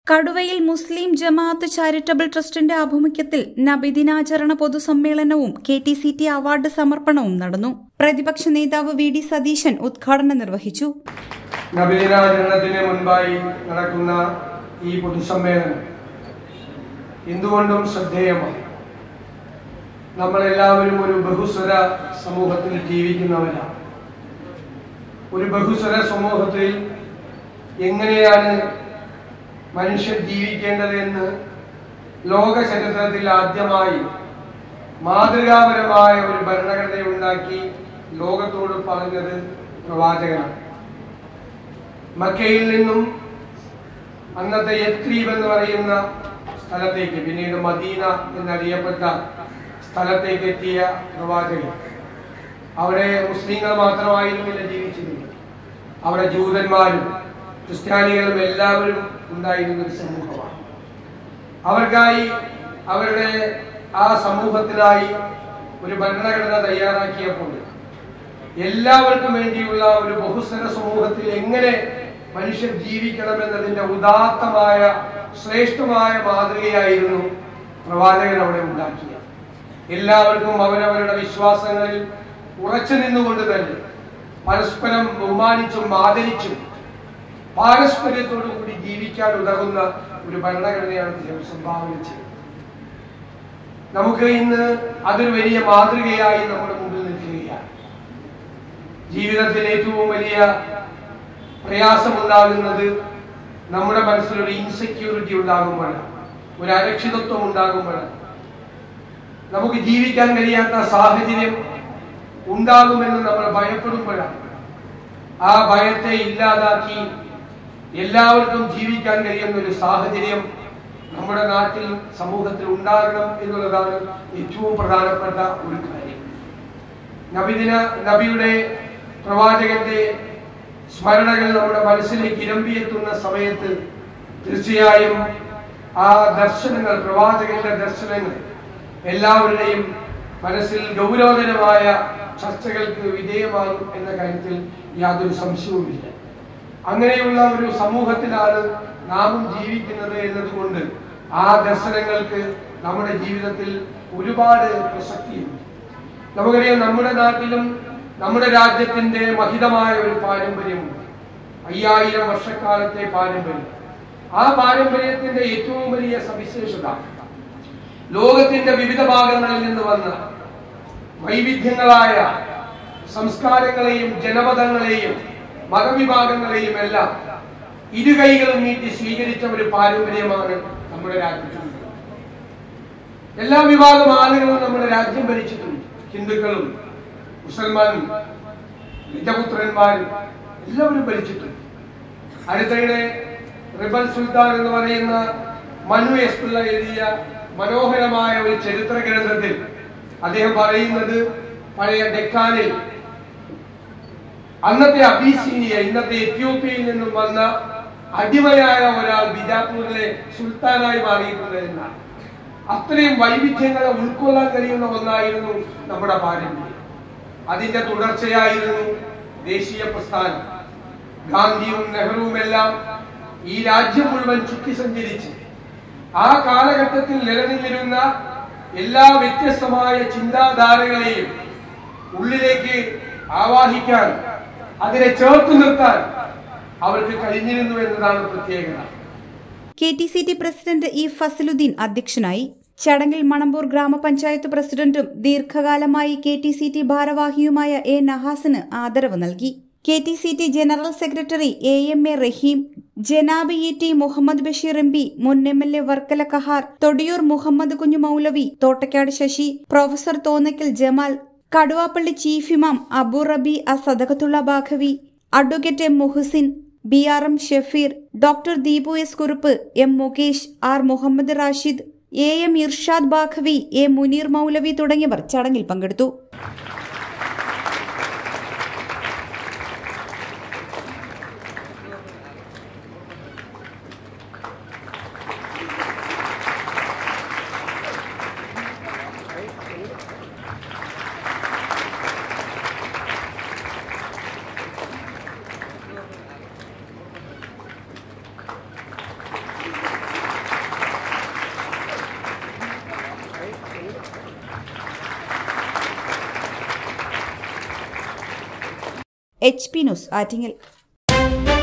കടുവയിൽ മുസ്ലിം ജമാഅത്ത് charitable ട്രസ്റ്റിന്റെ ആഭിമുഖ്യത്തിൽ നബിദിനാചരണ പൊതുസമ്മേളനവും K T C T award സമർപ്പണവും നടന്നു പ്രതിപക്ഷ നേതാവ് വി ഡി സതീശൻ ഉദ്ഘാടനം നിർവഹിച്ചു നബിദിനാചരണത്തിന് മുൻപായി നടക്കുന്ന ഈ പൊതുസമ്മേളനം എന്തുകൊണ്ടും ശ്രദ്ധേയമാണ് നമ്മളെല്ലാവരും ഒരു ബഹുസ്വര സമൂഹത്തിൽ ജീവിക്കുന്നവരാണ് ഒരു ബഹുസ്വര സമൂഹത്തിൽ എങ്ങനെയാണ് മനുഷ്യർ ജീവിക്കേണ്ടത് എന്ന് ലോക ചരിത്രത്തിൽ ആദ്യമായി മാതൃകാപരമായ ഒരു ഭരണഘടന ഉണ്ടാക്കി ലോകത്തോട് പറഞ്ഞത് പ്രവാചകനാണ് മക്കയിൽ നിന്നും അന്നത്തെ യത്രീബ് എന്ന് പറയുന്ന സ്ഥലത്തേക്ക് പിന്നീട് മദീന എന്നറിയപ്പെട്ട സ്ഥലത്തേക്ക് എത്തിയ പ്രവാചകൻ അവിടെ മുസ്ലിങ്ങൾ മാത്രമായിരുന്നില്ല ജീവിച്ചിരുന്നത് അവിടെ ജൂതന്മാരും ക്രിസ്ത്യാനികളും എല്ലാവരും ഉണ്ടായിരുന്ന ഒരു സമൂഹമാണ് അവർക്കായി അവരുടെ ആ സമൂഹത്തിനായി ഒരു ഭരണഘടന തയ്യാറാക്കിയപ്പോൾ എല്ലാവർക്കും വേണ്ടിയുള്ള ഒരു ബഹുസ്വര സമൂഹത്തിൽ എങ്ങനെ മനുഷ്യർ ജീവിക്കണമെന്നതിന്റെ ഉദാത്തമായ ശ്രേഷ്ഠമായ മാതൃകയായിരുന്നു പ്രവാചകൻ അവിടെ ഉണ്ടാക്കിയത് എല്ലാവർക്കും അവരവരുടെ വിശ്വാസങ്ങളിൽ ഉറച്ചു നിന്നുകൊണ്ട് തന്നെ പരസ്പരം ബഹുമാനിച്ചും ആദരിച്ചും പാരസ്പര്യത്തോടു കൂടി ജീവിക്കാൻ ഉതകുന്ന ഒരു ഭരണഘടനയാണ് അദ്ദേഹം സംഭാവന ചെയ്തത് നമുക്ക് ഇന്ന് അതൊരു വലിയ മാതൃകയായി നമ്മുടെ മുമ്പിൽ നിൽക്കുകയാണ് ജീവിതത്തിൽ ഏറ്റവും വലിയ പ്രയാസമുണ്ടാകുന്നത് നമ്മുടെ മനസ്സിലൊരു ഇൻസെക്യൂരിറ്റി ഉണ്ടാകുമ്പോഴാണ് ഒരു അരക്ഷിതത്വം ഉണ്ടാകുമ്പോഴാണ് നമുക്ക് ജീവിക്കാൻ കഴിയാത്ത സാഹചര്യം ഉണ്ടാകുമെന്ന് നമ്മൾ ഭയപ്പെടുമ്പോഴാണ് ആ ഭയത്തെ ഇല്ലാതാക്കി എല്ലാവർക്കും ജീവിക്കാൻ കഴിയുന്ന ഒരു സാഹചര്യം നമ്മുടെ നാട്ടിൽ സമൂഹത്തിൽ ഉണ്ടാകണം എന്നുള്ളതാണ് ഏറ്റവും പ്രധാനപ്പെട്ട ഒരു കാര്യം നബിദിന നബിയുടെ പ്രവാചകന്റെ സ്മരണകൾ നമ്മുടെ മനസ്സിലേക്ക് ഇരമ്പിയെത്തുന്ന സമയത്ത് തീർച്ചയായും ആ ദർശനങ്ങൾ പ്രവാചകന്റെ ദർശനങ്ങൾ എല്ലാവരുടെയും മനസ്സിൽ ഗൗരവതരമായ ചർച്ചകൾക്ക് വിധേയമാകും എന്ന കാര്യത്തിൽ യാതൊരു സംശയവുമില്ല അങ്ങനെയുള്ള ഒരു സമൂഹത്തിലാണ് നാമും ജീവിക്കുന്നത് എന്നതുകൊണ്ട് ആ ദർശനങ്ങൾക്ക് നമ്മുടെ ജീവിതത്തിൽ ഒരുപാട് പ്രസക്തിയുണ്ട് നമുക്കറിയാം നമ്മുടെ നാട്ടിലും നമ്മുടെ രാജ്യത്തിന്റെ മഹിതമായ ഒരു പാരമ്പര്യമുണ്ട് അയ്യായിരം വർഷക്കാലത്തെ പാരമ്പര്യം ആ പാരമ്പര്യത്തിന്റെ ഏറ്റവും വലിയ സവിശേഷത ലോകത്തിന്റെ വിവിധ ഭാഗങ്ങളിൽ നിന്ന് വന്ന വൈവിധ്യങ്ങളായ സംസ്കാരങ്ങളെയും ജനപദങ്ങളെയും മതവിഭാഗങ്ങളെയും എല്ലാം ഇരുകൈകൾ നീട്ടി സ്വീകരിച്ച ഒരു പാരമ്പര്യമാണ് നമ്മുടെ രാജ്യത്തുള്ളത് എല്ലാ വിഭാഗം ആളുകളും നമ്മുടെ രാജ്യം ഭരിച്ചിട്ടുണ്ട് ഹിന്ദുക്കളും മുസൽമാനും നിജപുത്രന്മാരും എല്ലാവരും ഭരിച്ചിട്ടുണ്ട് അടുത്തിടെ റിബൽ സുൽത്താൻ എന്ന് പറയുന്ന മനു എസ് പിള്ള എഴുതിയ മനോഹരമായ ഒരു ചരിത്ര ഗ്രന്ഥത്തിൽ അദ്ദേഹം പറയുന്നത് പഴയ ഡെക്കാനിൽ അന്നത്തെ അബീസീനിയ ഇന്നത്തെ എത്യോപ്യയിൽ നിന്നും വന്ന അടിമയായ ഒരാൾ ബിജാപൂരിലെ സുൽത്താനായി മാറിയിട്ടുണ്ട് എന്നാണ് അത്രയും വൈവിധ്യങ്ങളെ ഉൾക്കൊള്ളാൻ കഴിയുന്ന ഒന്നായിരുന്നു നമ്മുടെ പാരമ്പര്യം അതിന്റെ തുടർച്ചയായിരുന്നു ദേശീയ പ്രസ്ഥാനം ഗാന്ധിയും നെഹ്റുവും എല്ലാം ഈ രാജ്യം മുഴുവൻ ചുറ്റി സഞ്ചരിച്ച് ആ കാലഘട്ടത്തിൽ നിലനിന്നിരുന്ന എല്ലാ വ്യത്യസ്തമായ ചിന്താധാരകളെയും ഉള്ളിലേക്ക് ആവാഹിക്കാൻ അതിനെ ചേർത്ത് നിർത്താൻ അവർക്ക് കഴിഞ്ഞിരുന്നു എന്നതാണ് പ്രത്യേകത K T C T president E Fazaluddin അധ്യക്ഷനായി ചടങ്ങിൽ മണമ്പൂർ ഗ്രാമപഞ്ചായത്ത് പ്രസിഡന്റും ദീർഘകാലമായി കെ ടി സി ടി ഭാരവാഹിയുമായ എ നഹാസിന് ആദരവ് നൽകി K T C T general secretary A M A Rahim ജനാബ് E T Muhammad Basheer M P മുൻ M L A Varkala Kahar Thodiyoor Muhammad Kunju Maulavi Thottakkad Sasi professor Thonnakkal Jamal Kaduvappally chief ഇമാം Abu Rabi A Sadakathulla Baqavi advocate M Muhasin B R M Shafeer doctor Deepu S Kurup M Mukesh R Muhammad Rashid A M Irshad Baqavi A Muneer Maulavi തുടങ്ങിയവർ ചടങ്ങിൽ പങ്കെടുത്തു H P news Attingal